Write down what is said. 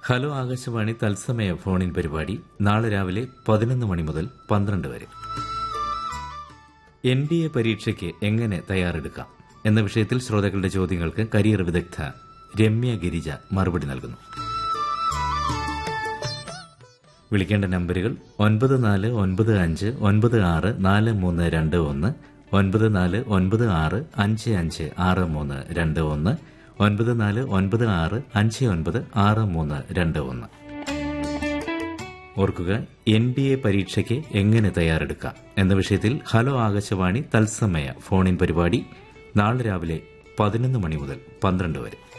hello Akashvani തത്സമയ ഫോണിൻ പരിപാടി നാളെ രാവിലെ പതിനൊന്ന് മണി മുതൽ പന്ത്രണ്ട് വരെ എൻ ഡി എ പരീക്ഷയ്ക്ക് എങ്ങനെ തയ്യാറെടുക്കാം എന്ന വിഷയത്തിൽ ശ്രോതാക്കളുടെ ചോദ്യങ്ങൾക്ക് കരിയർ വിദഗ്ധ രമ്യ ഗിരിജ മറുപടി നൽകുന്നു വിളിക്കേണ്ട നമ്പറുകൾ ഒൻപത് നാല് ഒൻപത് അഞ്ച് ഒൻപത് ആറ് നാല് മൂന്ന് രണ്ട് ഒന്ന് ഒൻപത് നാല് ഒൻപത് ആറ് അഞ്ച് അഞ്ച് ആറ് മൂന്ന് രണ്ട് ഒന്ന് ഒൻപത് നാല് ഒൻപത് ആറ് അഞ്ച് ഒൻപത് ആറ് മൂന്ന് രണ്ട് ഒന്ന് ഓർക്കുക എൻ ഡി എ പരീക്ഷയ്ക്ക് എങ്ങനെ തയ്യാറെടുക്കാം എന്ന വിഷയത്തിൽ ഹലോ ആകാശവാണി തത്സമയ ഫോണിൻ പരിപാടി നാളെ രാവിലെ പതിനൊന്ന് മണി മുതൽ പന്ത്രണ്ട് വരെ